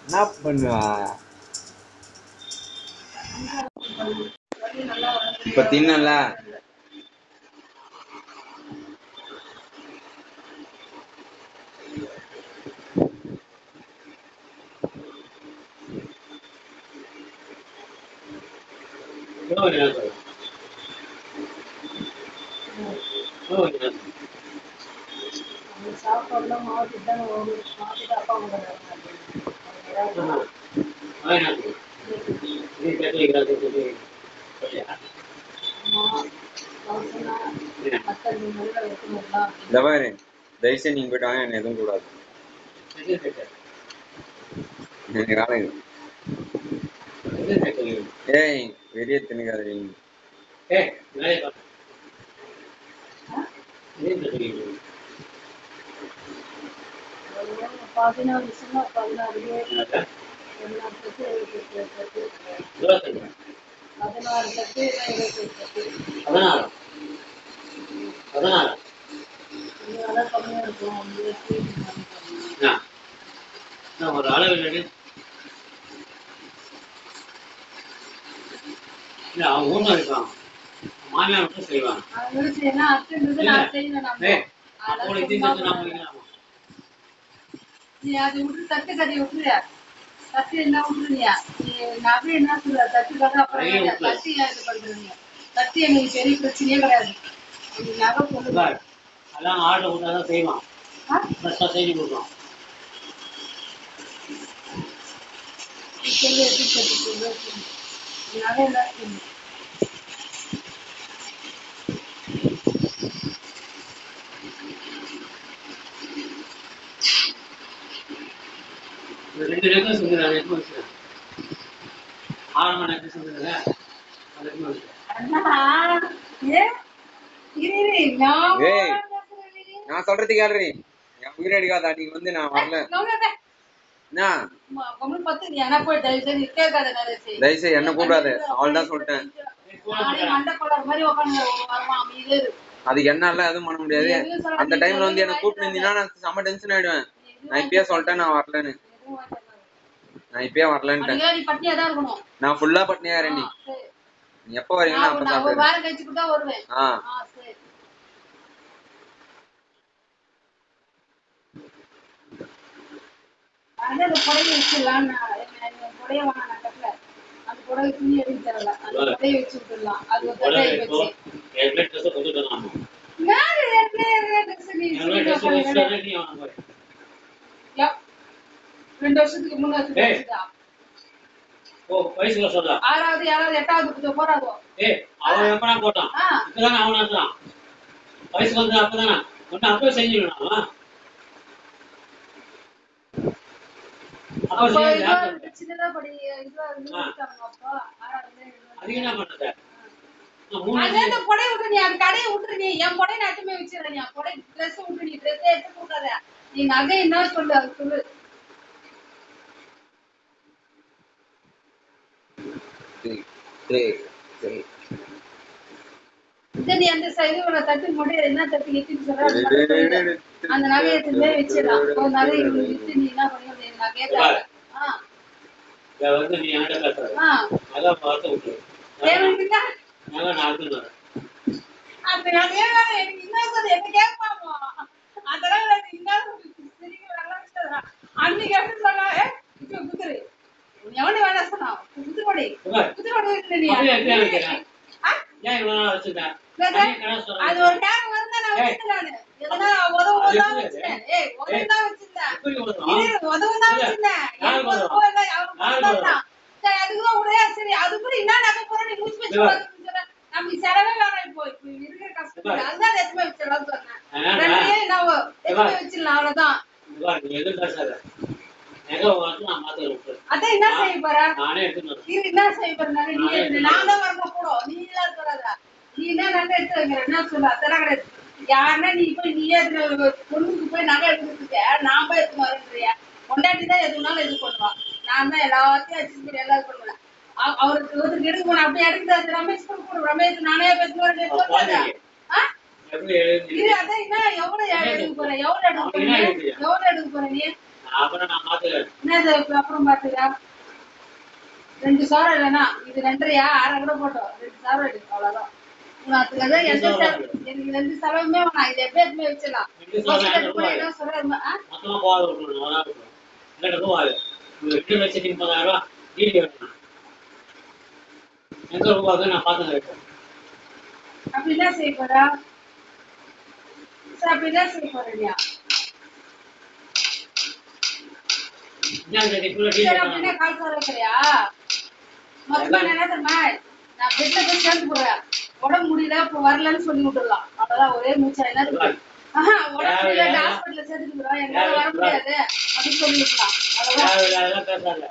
என்ன பண்ணுவா இப்ப தின்னல சாப்பாடுலாம் மாவு தான் ஒரு மாட்டுக்கு அப்பா கொடுக்குறாங்க மக்கள் நல்ல வைக்கணும்லாம் இந்த பாரு தயவுசெய்து நீங்க போயிட்டு வாங்க என்ன எதுவும் கூடாது எனக்கு வேலை இருக்கு. ஏய் வெளியே தின்னுக்காத நீ பதினாறு வருஷமா பதினாறு பேர் பதினாறு தட்டு இருபத்தி தட்டு பதினாறு தட்டு இருபத்தி தட்டு இதெல்லாம் கம்மியாக இருக்கும் இருபத்தி ஒரு அளவு இல்லைன்னு இல்ல அவன் ஊர்ல இருக்கான் மாமியார் மட்டும் செய்வான் அது செய்யணும் அத்தைன்றது நான் செய்யணும் நம்ம ஏய், அதெல்லாம் அவங்களை சும்மா தீர்த்து நான் பண்ணிக்கலாம் நீ அதை விட்டு தட்டு கதையை விட்டுறியா தட்டு என்ன விட்டுருவியா நீ நகை என்ன சொல்ற தட்டுக்காக அப்புறம் நகையை என்ன? விட்டுரு. தட்டு ஏன் இது பண்றீங்க தட்டு எங்களுக்கு பெரிய பிரச்சனையே கிடையாது நீ நகை பொண்ணு பார், எல்லாம் ஆர்டர் கொடுத்தாதான் செய்வான் ஃப்ரெஷ்ஷாக செஞ்சு கொடுப்பான் சொல்லி எப்படி தட்டு நகை எல்லாம் சொல்லு இந்த ரெண்டு நேரத்தில் செஞ்சுறாங்க எடுத்து வச்சுக்கிறேன் ஆறு மணி நேரத்தில் செஞ்சுருங்க அது எடுத்து வச்சுக்கிறேன் அண்ணா ஏ இரு இரு நான் ஏய். பேசுறேன் நான் சொல்றது கேள்றி என் உயிரை எடுக்காத அன்னைக்கு வந்து நான் வரல என்ன கம்மல் பத்து நீ என்ன போய் தயவு செய்து கேட்காத நிறைய செய்தி தயவுசெய்து என்ன கூப்பிடாத அவள் தான் சொல்லிட்டேன் நானே மண்டை கொள்ளாத மாதிரி உட்காந்து ஒரு வாரமா அமைதியே இரு. அதுக்கு என்னால எதுவும் பண்ண முடியாது அந்த டைம்ல வந்து என்ன கூப்பிட்டு இருந்தீங்கன்னா நான் செம்ம டென்ஷன் ஆயிடுவேன் நான் இப்பயே சொல்லிட்டேன் நான் வரலன்னு எதுவும் வாங்கிட்டு வராத. நான் இப்பயே வரலன்ட்டேன் அதுக்காக நீ பட்னியா தான் இருக்கணும் நான் ஃபுல்லா பட்னியா இருக்கேன் நீ ஆ, சரி. நீ எப்போ வரீங்களோ நான் அப்ப ஒரு- நான் ஒரு சாப்பிடுறேன் வாரம் கழிச்சு கூட தான் வருவேன் ஆ ஆ சரி அதான் அந்த புடவை வச்சிடலாம் நான் என்ன புடவை வேணாம் நான் கட்டல அந்த புடவை துணி எடுத்து தரல அந்த புடவை வச்சு விட்டுடலாம் அது ஒரு உடனே தட்டை இப்போ வச்சு என் பிளட் ட்ரெஸ்ஸை கொண்டுட்டு நான் நான் ஏற்கனவே ஏற்கனவே dress நீ என் பிளட் ட்ரெஸ் சொல்லி வச்சுட்டு நீ அவனை பாரு யா. ரெண்டு வருஷத்துக்கு முன்ன வச்சு ஏய். வச்சுதா. ஓ வயசுல சொல்றா ஆறாவது ஏழாவது எட்டாவது புத்தகம் போறாதோ ஏய் அவன் எப்படா போட்டான் ஆ இப்பதானே அவன் இருக்கிறான் வயசுக்கு வந்து அப்பதானே ஒன்னு அப்பவே செஞ்சிடணும் அவன் அப்போ அப்போ செஞ்சு இதுவா யாருக்கு? சின்னதா படி இதுவா இருந்து ஆ. விட்டாங்க அப்போ ஆறாவது ஏழாவது. அதுக்கு என்ன பண்றது நான் மூணு அதே அந்த புடவை விட்டு நீ அந்த கடையை விட்டுரு நீ என் புடவை நான் எடுத்துமே வச்சிடறேன் நீ புடவை ட்ரெஸ் விட்டு நீ ட்ரெஸ் எடுத்து கொடுக்காத நீ நகை என்ன சொல்லு அது சொல்லு சரி சரி சரி இது நீ அந்த சைடு ஒரு தட்டு மட்டும் என்ன தட்டு எத்தின்னு சொல்ற அது மட்டும் சொல்லு. அந்த நகையை எடுத்துமே வச்சிடலாம் ஒரு நகை விட்டு நீ என்ன பண்ணி நகையை தேவை ஆ இதை வந்து நீ என்கிட்ட பேசுறது ஆ அதான் பார்த்து விட்டு தேவையா நான் நாலு வரேன் அந்த நகையை வேற எனக்கு என்ன சொல்ல என்ன கேட்பாமோ அதெல்லாம் எனக்கு என்ன சிரிக்க நல்லா வச்சதா அன்னைக்கு எப்படி சொன்னா ஏ இப்போ குத்துரு எவனு வேணா சொன்னா குத்துப்படி குத்துப்படி இருக்கு நீ அப்படியே எப்படி வைக்கிறேன்? ஆ? ஏன் இவ்வளவு நாள் வச்சிருக்கேன் என்னது? தனியா கடை சொல்றேன். அது ஒரு நேரம் வருந்தா நான் வச்சிருந்தேன் நானு எதனா உதவு அது தான் எப்படி? வச்சிருந்தேன் ஏய் உதவு தான் வச்சிருந்தேன் எப்படி உதவும்? இரு, உதவு தான் இல்ல. வச்சிருந்தேன் யாருக்கு எனக்கு ஒரு உதவும்? கோயில் தான், அவனுக்கு யாருக்கு ஒரு தான். சரி அதுக்குதான் உடையா சரி அது கூட என்ன நகை போற நீ லூஸ் வச்சு இல்ல. உட்கார்ந்துட்டு சொல்ற. நமக்கு செலவே வேணாம் இப்போ இப்போ இருக்கிற கஷ்டம் அதுதான் எதுவுமே வச்சிடலாம் சொன்னேன் ஆனா, ரெண்டையும் நான் எதுவுமே வச்சிடலாம் அவ்வளவுதான் இங்க பாரு, நீ எதுவும் பேசாத. நகை வந்து நான் மாத்த விட்டுறேன். அதான் என்ன செய்ய போற நானே எடுத்துட்டு வரேன். இரு என்ன செய்ய போற நகை நீ எடுத்து நான் தான் வரணும் கூட நீ எல்லாம் சொல்லாத நீ என்ன நகை எடுத்து வைக்கிற என்ன சொல்ல அதெல்லாம் கிடையாது யாருன்னா நீ போய் நீயே எடுத்து ஒரு பொண்ணுக்கு போய் நகை எடுத்துருக்க நான் போய் எடுத்து வரேன்றியா கொண்டாட்டி தான் எதுனாலும் இது பண்ணுவான் நான் தான் எல்லாத்தையும் வச்சுட்டு எல்லாரும் பண்ணுவேன் அவ- அவருக்கு ஒருத்தருக்கு எடுக்க போனேன் அப்படியே எடுத்து ரமேஷ் கூட ரமேஷ் நானே பேசுவேன் எடுத்து வந்தாங்க ஆ எப்படி எழுதி- இரு அதான் என்ன எவ்வளவு எடுக்க போற எவ்வளவு எடுக்க போற நீ? எவ்வளவு எடுக்க போற நீ அப்புறம் நான் பாத்துக்கிறேன் என்னது இப்ப அப்புறம் பாத்துக்கா ரெண்டு சவரம் இல்லைன்னா இது ரெண்டரையா அரை கூட போட்டோம் ரெண்டு சவரம் எடுக்கும் அவ்வளவுதான் உனக்கு அதுக்காக எந்த செலவு- எனக்கு ரெண்டு செலவுமே வேணாம் இது எப்படியே எடுத்துன்னு போய் வச்சிடலாம் ரெண்டு சவரம் ஃபர்ஸ்ட் எனக்கு எடுத்து போய் ரூபாய். என்ன சொல்றாரு ஆ? மொத்தமா போகாத இருக்கணும் ஒரு ஆள் இருக்கணும் இல்லைன்னா ரூபாய் ஒரு எட்டு லட்சத்தி முப்பதாயிரம் ரூபாய் டிடி வேணும் எங்க ரூபாய்க்கு நான் பாத்துக்கிறேன் இப்போ. அப்படி என்ன செய்ய போறா சரி அப்படி என்ன செய்ய போறியா என்ன இந்த இப்படி டிடி சரி அப்படின்னா கால் சார் வைக்கிறியா மொத்தமா நான் என்ன தெரியுமா நான் பெட்ல போய் சேர்ந்து போறேன் உடம்பு முடியல இப்ப வரலன்னு சொல்லி விட்டுடலாம் அவ்வளவுதான் ஒரே மூச்சா என்ன இருக்கு ஆஹா, உடம்பு முடியல ஹாஸ்பிட்டல்ல சேர்த்துக்கிறோம் என்னால வர முடியாது அப்படின்னு சொல்லி விட்டுலாம் அவ்வளவுதான் தேவையில்லாதெல்லாம் பேசாத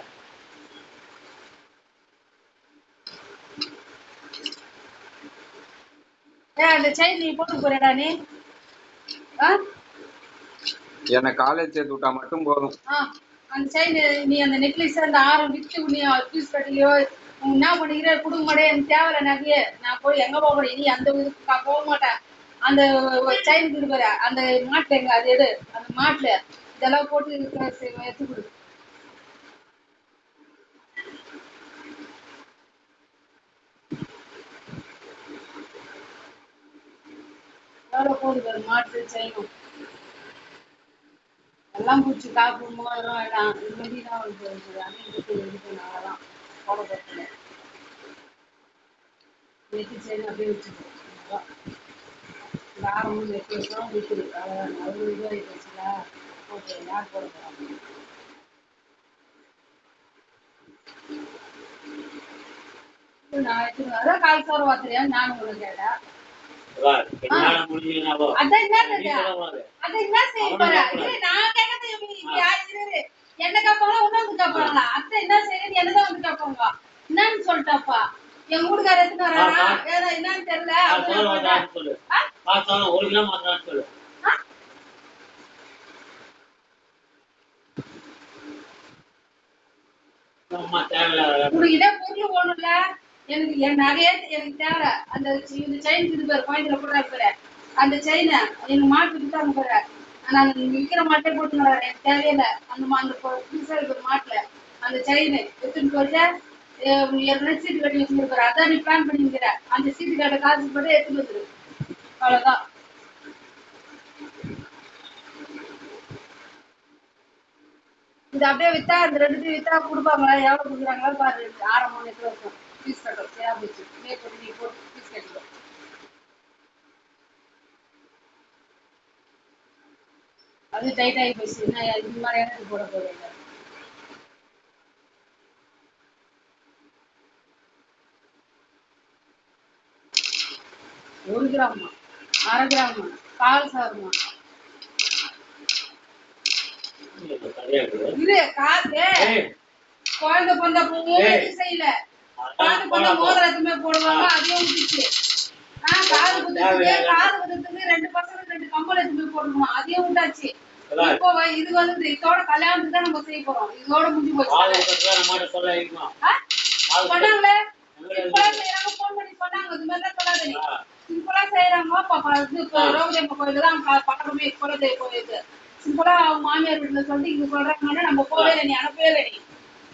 ஏய் அந்த செயின் நீ போட்டு போறடா நீ ஆ என்னை காலேஜ் சேர்த்து விட்டா மட்டும் போதும் ஆ அந்த செயின் நீ அந்த நெக்லஸ் அந்த ஆரம் வித்து நீ பீஸ் கட்டிலையோ உன் என்ன பண்ணிக்கிற குடும்ப மாடே எனக்கு தேவையில்ல நகையே நான் போய் எங்க போக முடியும் நீ அந்த இதுக்கு நான் போக மாட்டேன் அந்த செயின் கொடுக்குற அந்த மாட்டுல எங்க அது எடு அந்த மாட்டுல இதெல்லாம் போட்டு இருக்க செ- எடுத்து கொடு எவ்வளவு போகுது பாரு மாட்டு செயினும் எல்லாம் பூச்சி காப்பு மோதிரம் எல்லாம் இப்படி தான் வந்து அன்னைக்கு இருக்கு நாளெல்லாம் போட போகிறது நெத்தி செயின் அப்படியே வச்சுக்கோ அவ்வளவுதான். இந்த ஆரம்பம் நெத்தி வச்சோம் விற்குது அவ்வளோதான் அறுபது ரூபாய் வச்சுல ஓகே யார் போட போகிறாங்க நான் எடுத்துன்னு அதான் கால் சோறு வாத்துறியா நானும் உனக்கு கேட்டேன் ரூபாய். என்னால முடிஞ்சதுன்னா போ. அதான் என்ன நீ கேட்டா? சொல்லக்கூடாது. அது என்ன செய்ய அவனை போற? கேட்கக்கூடாது. இரு, நான் கேட்கறது எப்படி? இங்க யார் இரு, இரு. என்ன கேட்பாங்களா உன்னை வந்து கேட்பாங்களா அத்தை என்ன செய்யுது என்னதான் வந்து கேட்பாங்க என்னன்னு சொல்லிட்டாப்பா என் வீட்டுக்கார எடுத்துட்டு வராரா ஆ, ஏதோ என்னன்னு தெரியல ஆ, அப்படின்னு சோறு நான் வாங்குறான்னு சொல்றேன். சொல்லு. ஆ? பார்த்தாலும் ஒரு கிலோ மாத்திரான்னு சொல்லு. ஆ? அம்மா தேவையில்லாத வேலை. உனக்கு இதே பொருள் ஒண்ணும்ல எனக்கு என் நகையே எனக்கு தேவை அந்த சி- இந்த செயின் இது பாரு கோயத்துல போடுறா பாரு அந்த செயினை எங்க மாட்டு வித்தாங்க பாரு நான் விக்கிற மாட்டே போட்டு வரேன் எனக்கு தேவையில்லை அந்த மா- அந்த பொ- புதுசா இருக்கிற மாட்டுல அந்த செயின் எடுத்துட்டு போயிட்டு அஹ் உனக்கு ஏற்கனவே சீட்டு கட்டி வச்சுருப்பாரு அதான் நீ பிளான் பண்ணிக்கிற அந்த சீட்டு கட்ட காசு போட்டு எடுத்துட்டு வந்துரு அவ்வளவுதான் இது அப்படியே வித்தா இந்த ரெண்டுத்தையும் வித்தா கொடுப்பாங்களா எவ்வளவு கொடுக்குறாங்களா பாரு ஆரம்பம் எட்டு வருஷம் ஃபீஸ் கட்டும் சேர் போச்சு மே போட்டு நீ போட்டு ஃபீஸ் கட்டிக்கோ அது டைட் ஆகி போச்சு என்ன இது மாதிரி எனக்கு போட போறீங்க ஒரு கிராமா அரை கிராமா கால் சாருமா இது சரியா இருக்குது. இரு காசு ஏய், குழந்தை பிறந்த பூவும் ஏய். இது செய்யல அதான் குழந்தை பிறந்த போடா போ. மோதிரத்துமே போடுவாங்க அதையும் விட்டுச்சு ஆ காது குத்துறதுக்கு தேவையில்லை. காது குத்துறதுக்கு ரெண்டு பசங்க ரெண்டு கம்பல் எடுத்துமே போடணும் அதையும் விட்டாச்சு அதான். இப்போ வ- இது வந்து இதோட கல்யாணத்துக்கு தான் நம்ம செய்ய போறோம் இதோட முடிஞ்சு போச்சு காது குத்துறதுல நம்மகிட்ட சொல்ல இருக்குமா? ஆ? காது குத்து- சொன்னாங்களே எங்க சிம்பிளா இருக்கு? செய்யறாங்க போன் பண்ணி சொன்னாங்க இது மாதிரி சொல்லாத நீ ஆ. சிம்பிளா செய்யறாங்க பாப்பா இது இப்போ ரோகதேம்ப கோயில் தான் ப- பக்கமே குலதெய்வ கோயில் சிம்பிளா அவங்க மாமியார் வீட்டுல சொல்லிட்டு இங்க சொல்றாங்கன்னா நம்ம போவே இல்லை நீ அனுப்பவே இல்லை நீ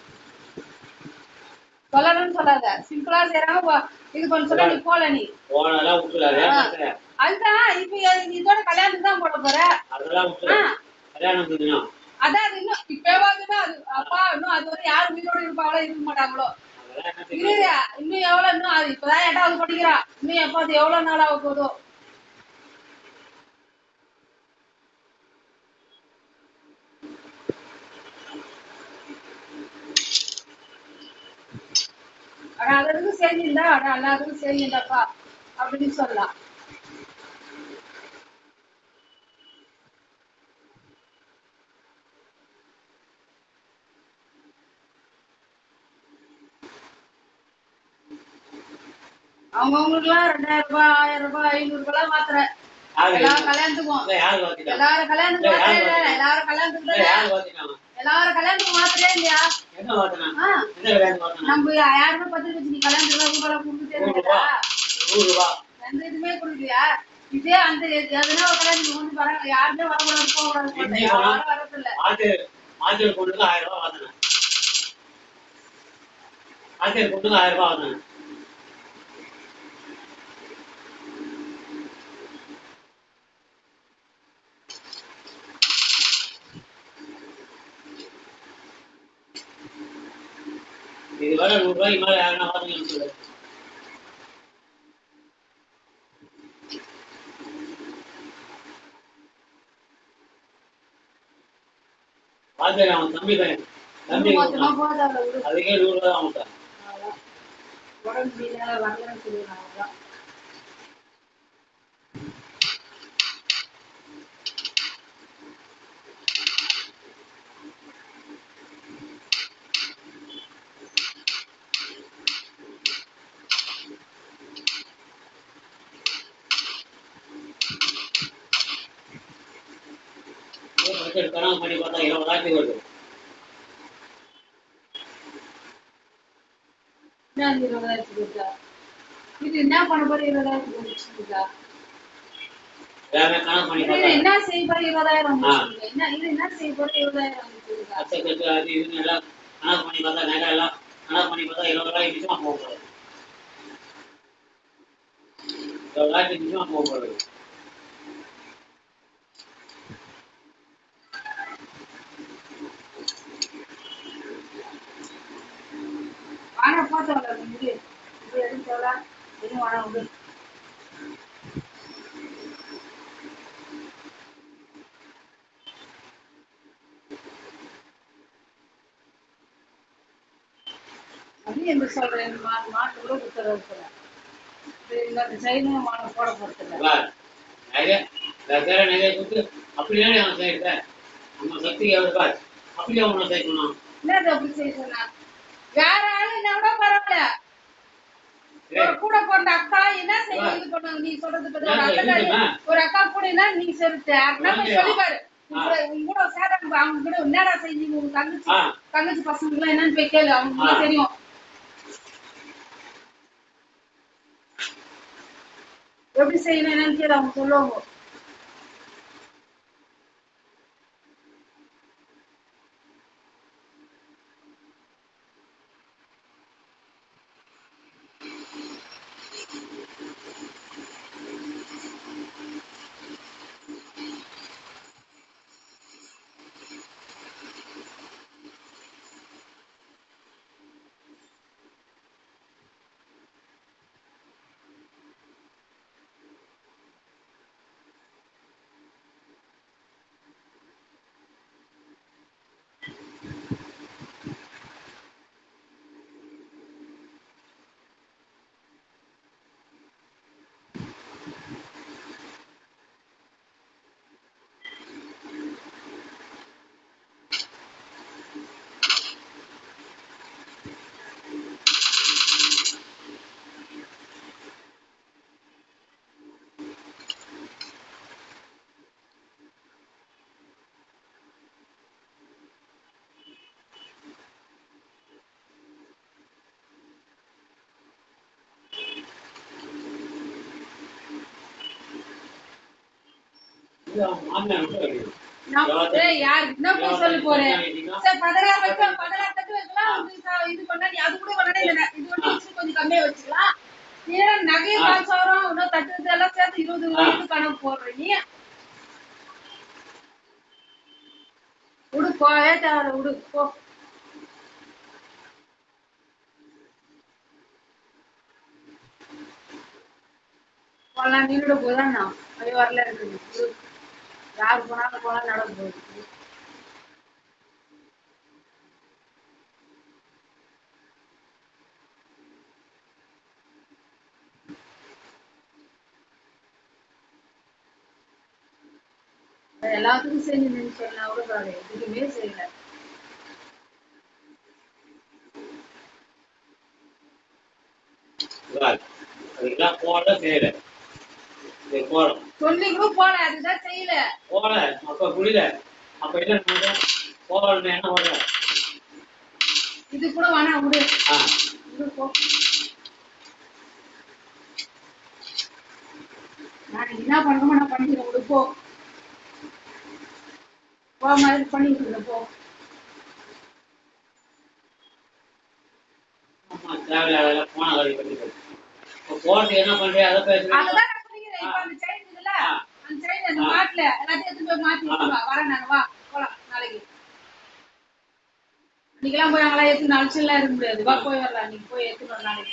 சொல்லணும்னு சொல்லாத சிம்பிளா செய்யறாங்க வா- இது பண்ண சொல்ல நீ போல நீ போனதெல்லாம் விட்டுறாரு. ஆ. பிரச்சனை. அதுதான் இப்ப இது- இதோட கல்யாணத்துக்கு தான் போட போற அதெல்லாம் ஆ, விட்டுறாரு. கல்யாணம் முடிஞ்சுனா, அதான் அது இன்னும் இப்பவாதுன்னா அது அப்பா இன்னும் அது வரை யாரும் உயிரோட இருப்பாங்களோ இருக்க மாட்டாங்களோ அதெல்லாம் என்ன இரு செய்ய? இன்னும் எவ்வளவு இன்னும் அது இப்பதான் எட்டாவது படிக்கிறா இன்னும் எப்ப அது எவ்வளவு நாள் ஆக போதோ அட அதற்கு செஞ்சிருந்தா அட எல்லாத்துக்கும் செஞ்சிருந்தாப்பா அப்படின்னு சொல்லலாம் அவங்கவுங்களுக்குலாம் ரெண்டாயிரம் ரூபாய் ஆயிரம் ரூபாய் ஐநூறு ரூபாய் மாத்துறேன் யாரு எல்லாரும் கல்யாணத்துக்கும் இல்ல, யாரு வாத்திட்டா? எல்லாரும் கல்யாணத்துக்கு இல்ல, யாரு மாத்திரே இல்ல வாத்திட்டா? எல்லாரும் கல்யாணத்துக்கு இல்ல, தான் யாரு வாத்திட்டாங்க? எல்லாரும் கல்யாணத்துக்கு மாத்திரே இல்லையா எங்க வாத்தினா? ஆ, எந்த கல்யாணம் வாத்தினா? நம்ம யாருமே பத்து வச்சு நீ கல்யாணத்துக்கு ரூபாய் கொடுத்துட்டே நூறு இருக்கா ரூபா. நூறு ரூபா. எந்த இதுமே கொடுக்கலையா இதே அந்த எதுனா ஒரு கல்யாணத்துக்கு வந்து வர யாருமே வரக்கூடாது போகக்கூடாது எங்கேயும் யாரும் வரதில்ல மாட்டு ஆசிரியர் கொண்டு ஆயிரம் ரூபாய் வாங்கினேன் ஆசிரியர் கொண்டு ஆயிரம் ரூபாய் வாங்கினேன் இது வர நூறு ரூபாய்க்கு மேல யாருன்னா வாங்குங்கன்னு சொல்லு ஆசிரியர் அவன் தம்பி தான் தம்பி மொத்தமா கொடுத்தான். போதாத விடு அதுக்கே நூறு ரூபாய் வாங்கிட்டான் அவ்வளவுதான். உடம்பு முடியல வரலன்னு சொல்லுவேன் அவ்வளவுதான் பட்ஜெட் கணக்கு பண்ணி பார்த்தா இருபதாயிரத்துக்கு வருது என்ன அந்த இருபதாயிரத்துக்கு இருக்கா இது என்ன பண்ண போற இருபதாயிரத்துக்கு வந்துச்சுக்கா வேற கணக்கு பண்ணி இது பார்த்தா என்ன செய்ய போற இருபதாயிரம் ஆ. வந்துச்சுக்கா என்ன இது என்ன செய்ய போற இருபதாயிரம் வந்துச்சுக்கா அத்தை கட்டு அது இதுன்னு எல்லாம் கணக்கு பண்ணி பார்த்தா நகை எல்லாம் கணக்கு பண்ணி பார்த்தா இருபது ரூபாய்க்கு நிச்சயமா போக போகுது இருபது ரூபாய்க்கு நிச்சயமா போக போகுது ஆனா போட்டோம்ல முடி இது எதுவும் தேவை எதுவும் வேணாம் விடு அது என்ன சொல்றேன் மா மாட்டு கூட குத்துறது இருக்கிறேன் இந்த சைனும் மான போட போறதில்ல வா, நகை வேற வேற நகையை கொடுத்து அப்படியே அவன் சேர்த்த நம்ம சக்திக்கு எவ்வளவு பார் அப்படியே அவனை சேர்க்கணும் என்னது அப்படி செய்ய சொன்னா வேற ஆளு என்ன கூட பரவாயில்ல ஒரு ஏய், கூட பிறந்த அக்கா என்ன செய்ய இது பண்ணுவாங்க நீ சொல்றது பத்தி ஒரு ஏன் அக்கா தெரியுமா? ஒரு அக்கா கூட என்ன நீ சொல்லிட்டு அப்படின்னா போய் ஏன் சொல்லி பாரு ஆ. உங்க கூட சேதம் அவங்க கூட என்னடா செஞ்சீங்க உங்க தங்கச்சி ஆ. தங்கச்சி பசங்க எல்லாம் என்னன்னு போய் கேளு அவங்க ஆ. தெரியும் எப்படி செய்யணும் என்னன்னு கேளு அவங்க சொல்லுவாங்க இது அவன் மாமியார் மட்டும் வைக்கணும். நான் ஏய், யாருக்கு என்ன போய் சொல்லி போறேன் சரி பதினாறு வைக்க பதினாறு தட்டு வைக்கலாம் இது ச- இது பண்ணா நீ அது கூட வேணா இல்ல இது ஒண்ணு வச்சு கொஞ்சம் கம்மியா வச்சுக்கலாம் ஏன் நகையும் காசு வரும் இன்னும் தட்டு இது எல்லாம் சேர்த்து இருபது ரூபாய்க்கு கணக்கு போடுற நீ விடு போவே தேவை விடு போ போலாம் நீனோட போதான் நான் அது வரல இருக்குது விடு. யார் போனாலும் போலாம் நடக்க போகுது நான் எல்லாத்துக்கும் செஞ்சு நினைச்சேன் கூட பாரு எதுக்குமே செய்யல பார், அதுக்கெல்லாம் போட செய்யல சரி, போறோம் சொல்லி கூட போல அதுதான் செய்யல போல அப்ப புரியல அப்ப என்ன பண்ண போகணும் என்ன பண்ற இது கூட வேணாம் விடு ஆ விடு போ நான் என்ன பண்ணணுமோ நான் பண்ணிக்கிறேன் விடு போ போ மாதிரி பண்ணிட்டு இருக்கேன் போ தேவையில்லாத போன கழுவி கட்டிக்கிறது இப்போ போட்டு என்ன பண்றேன் அதை பேசுறேன் அதுதான் நான் சொல்லிக்கிறேன். இப்ப அந்த chain இருக்குல்ல, அந்த chain அந்த மாட்டுல எல்லாத்தையும் எடுத்துட்டு போய் மாட்டி வச்சுட்டு வா. வரேன் நானு, வா, போலாம் நாளைக்கு. இன்னைக்கெல்லாம் போய் அங்கெல்லாம் எடுத்துன்னு அலைச்சல்லாம் இருக்க முடியாது. வா, போய் வரலாம். இன்னைக்கு போய் எடுத்துன்னு வரலாம் நாளைக்கு.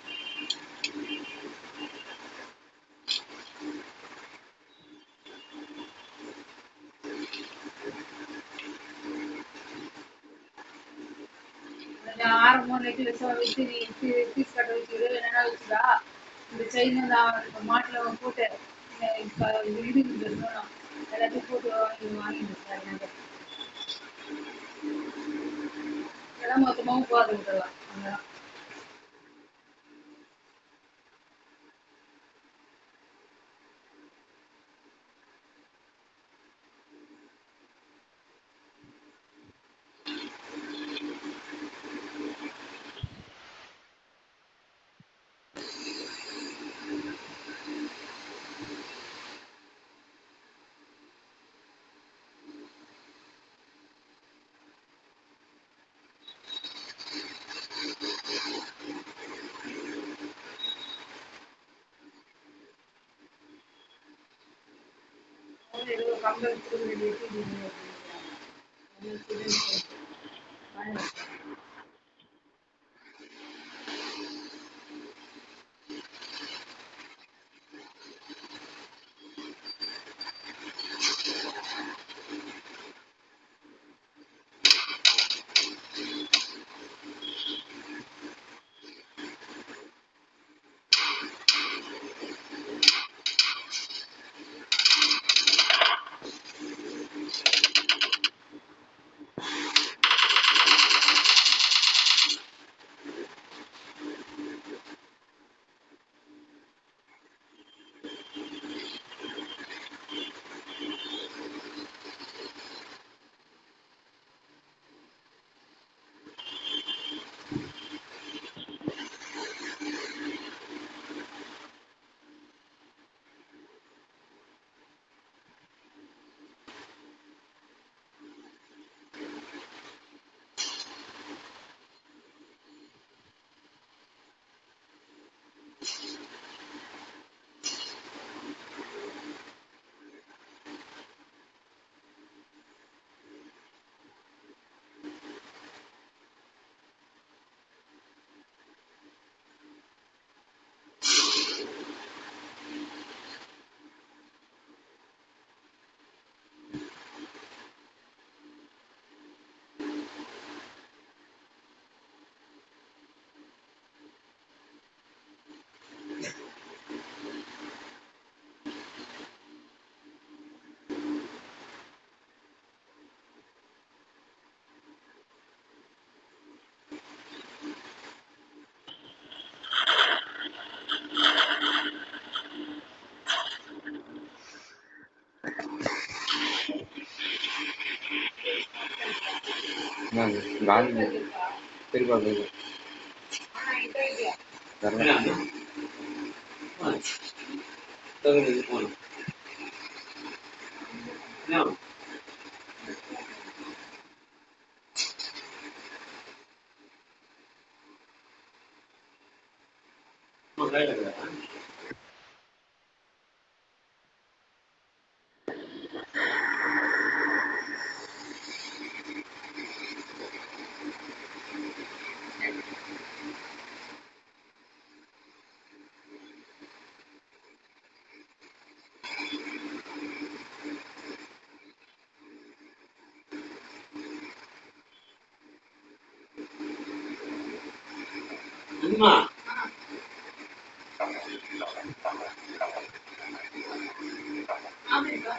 கொஞ்சம் ஆரம்பம் necklace ஓ வச்சு நீ பீ- piece கட்ட வச்சுக்கிடு, இல்லைன்னா வச்சுக்கா. இந்த chain வந்து அவன் இந்த மாட்டுல அவன் போட்டு இந்த இப்ப இது இருக்குது இன்னும். எல்லாத்தையும் போட்டு வாங்கி வாங்கிட்டு இருக்காரு நகை. இதெல்லாம் மொத்தமாவும் போட்டு விட்டுடலாம் அங்கதான். அவங்க ஏதோ கம்பல் திரும்ப வேண்டியது இது அப்படிங்கிறாங்க. அது சரின்னு வாங்கி வச்சிட்டாங்க. என்னது? காந்தி பெரியப்பா கோயில் ஆனா இந்த idea. வரல தகுதி போகணும் என்ன உன் கையில இருக்குதா? அம்மா ஆப்பிரிக்கா.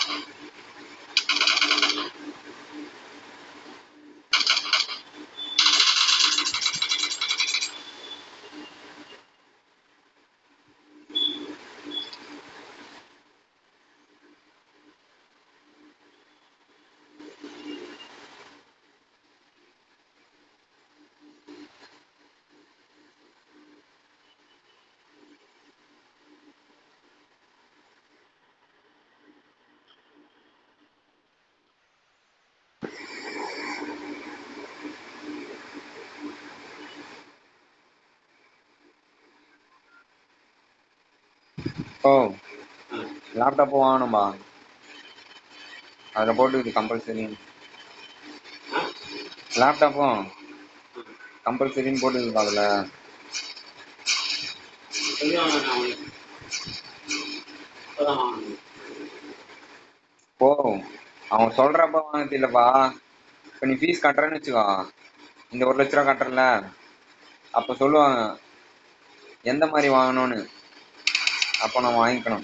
ஓ ஆ. லேப்டாப்பும் வாங்கணும்பா அதில் போட்டு இது கம்பல்சரி ஆ? லேப்டாப்பும் கம்பல்சரின்னு போட்டுருக்கு அதில் சொல்லுவாங்க நான் உனக்கு இப்பதான் வாங்கணும் ஓ அவன் சொல்கிறப்ப வாங்க இல்லைப்பா இப்போ நீ ஃபீஸ் கட்டுறேன்னு வச்சுக்கோ இந்த ஒரு லட்ச ரூபா கட்டுறல அப்போ சொல்லுவாங்க எந்த மாதிரி வாங்கணும்னு அப்போ நான் வாங்கிக்கணும்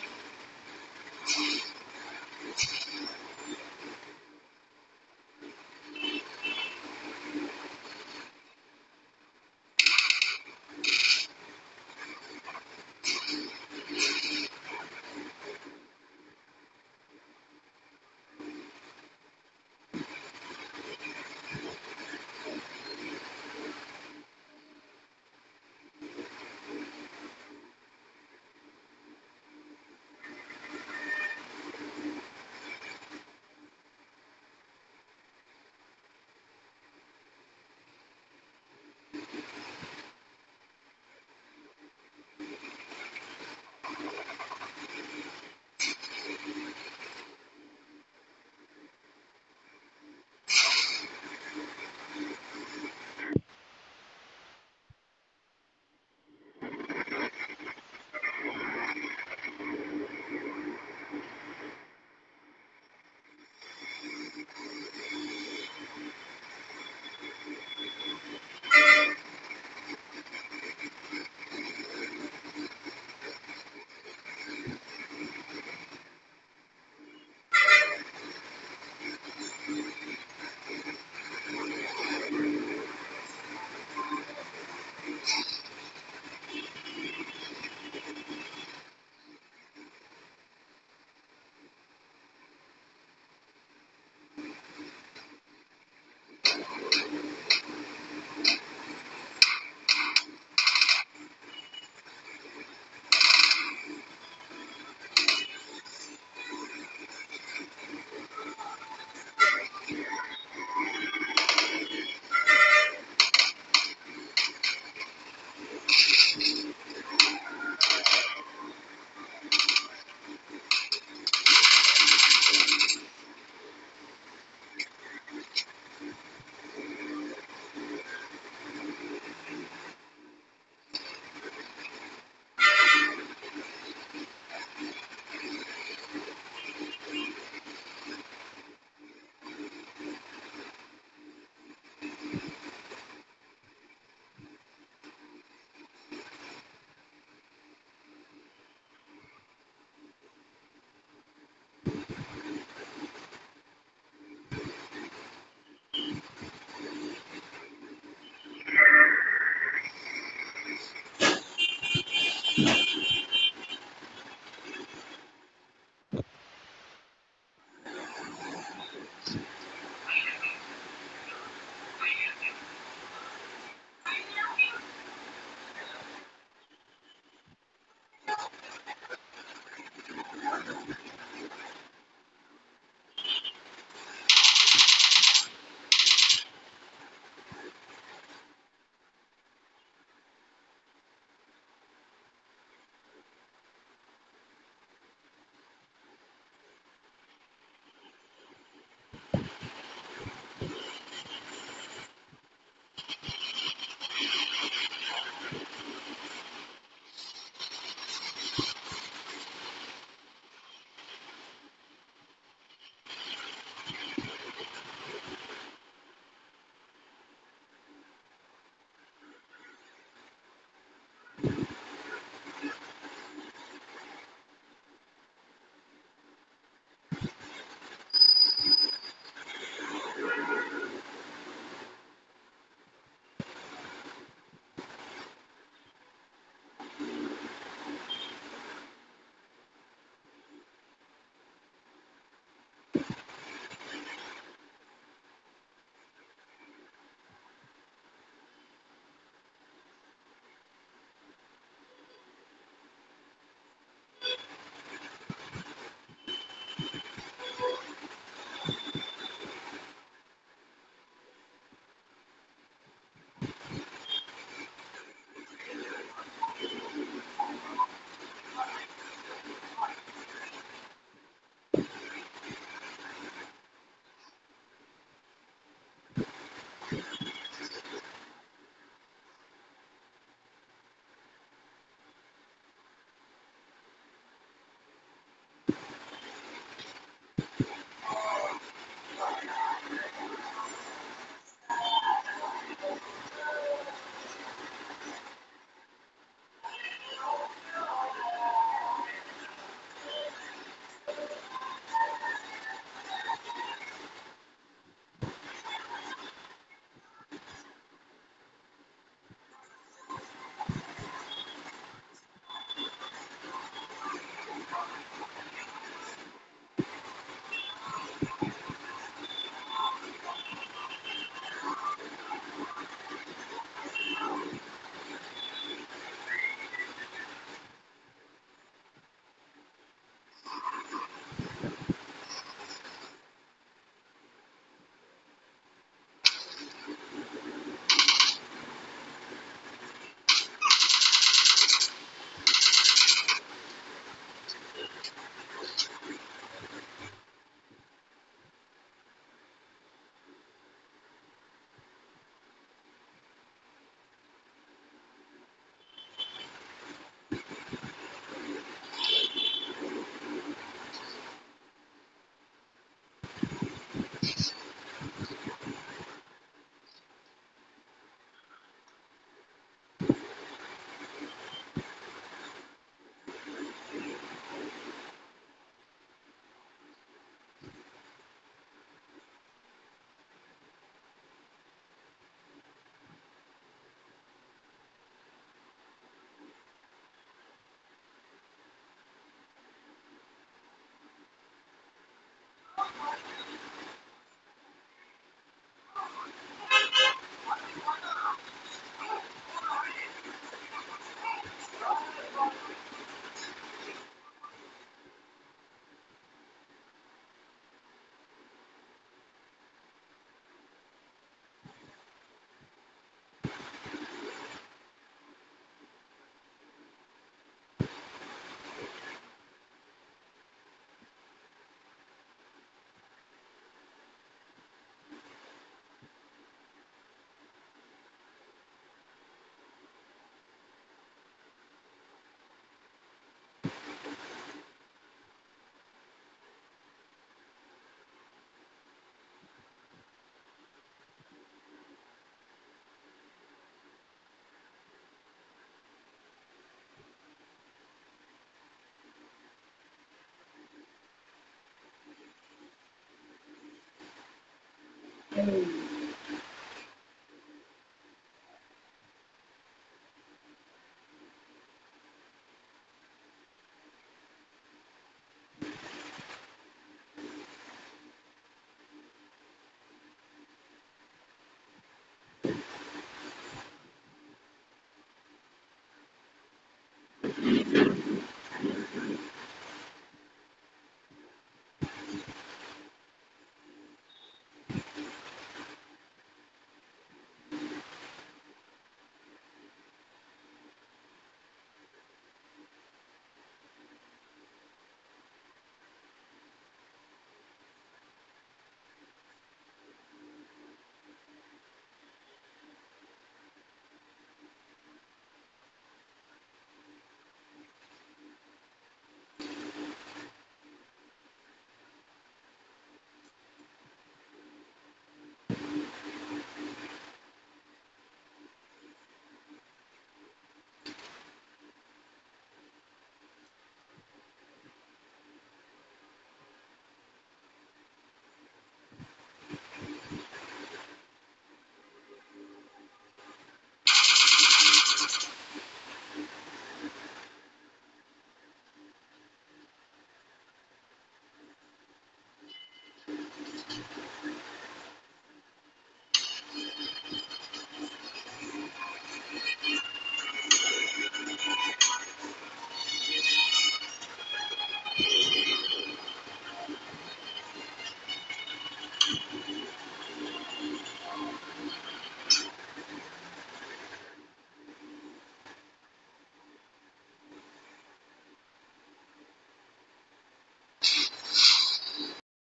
ம்.